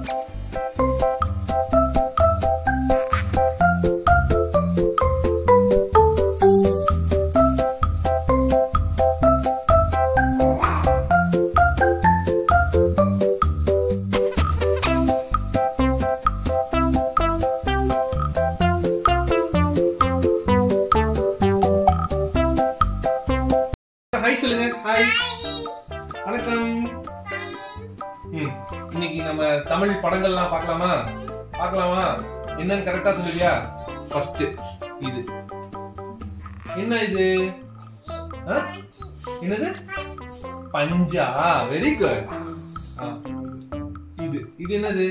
Hi சொல்லுங்க hi வணக்கம் ம் இன்னைக்கு நம்ம தமிழ் படங்கள்லாம் பார்க்கலாமா பார்க்கலாமா என்னன்னு கரெக்டா சொல்லுவியா ஃபர்ஸ்ட் இது என்ன இது ஆ? என்னது பஞ்சா வெரி குட் இது இது என்னது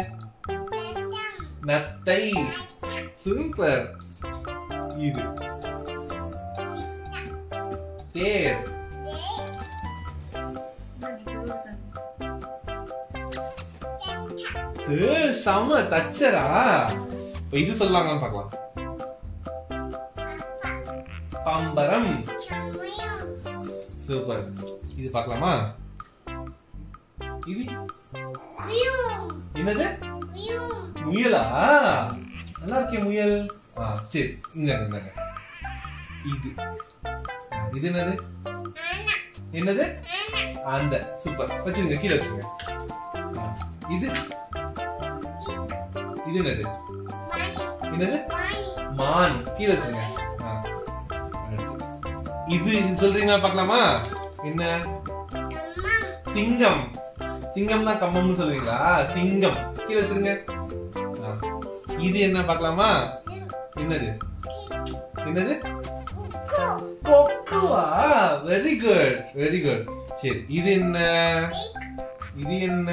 நத்தை சூப்பர் இது தேர் ஏ, செம தச்சரா இப்ப இது சொல்லலாங்கன்னு பார்க்கலாம் பம்பரம் சூப்பர் இது பார்க்கலாமா இது என்னது முயலா நல்லா இருக்கே முயல் ஆ சரி இங்க இந்தாங்க இது இது என்னது என்னது அந்த சூப்பர் வச்சுருங்க கீழே வச்சுருங்க ஆ, இது இது என்னது என்னது மான் கீழே வச்சுருங்க ஆ, அடுத்து. இது இது சொல்றீங்களா பார்க்கலாமா என்ன சிங்கம் சிங்கம் தான் கம்மம்னு சொல்லுவீங்களா சிங்கம் கீழே வச்சிருங்க ஆ. இது என்ன பார்க்கலாமா என்னது என்னது கொக்குவா வெரி குட் வெரி குட் சரி இது என்ன இது என்ன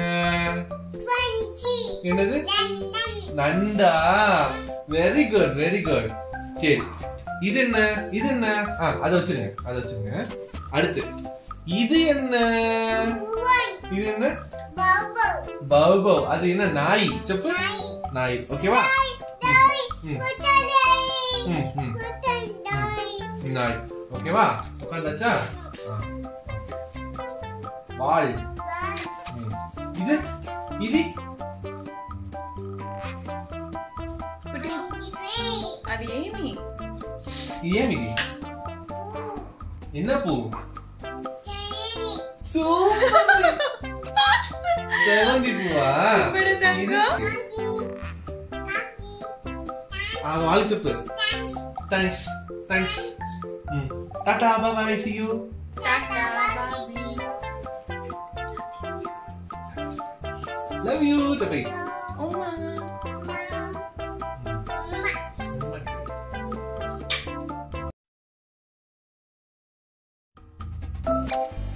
என்னது நண்டா வெரி குட் வெரி குட் சரி இது என்ன இது என்ன ஆ அதை வச்சுருங்க அதை வச்சுருங்க அடுத்து இது என்ன இது என்ன பௌபௌ அது என்ன நாய் செப்பு நாய் ஓகேவா ம் ம் ம் நாய் ஓகேவா உட்காந்தாச்சா ஆ, okay. வால் ம். இது இது அது ஏமி இது ஏன் இது என்ன பூ சூப்பர் செவந்தி பூவா சூப்பர் தங்கம். இது- ஆ வால் செப்பு தேங்க்ஸ் தேங்க்ஸ் ம் டாடா பை see you டாடா பாபி love you தம்பி உம்மா Thank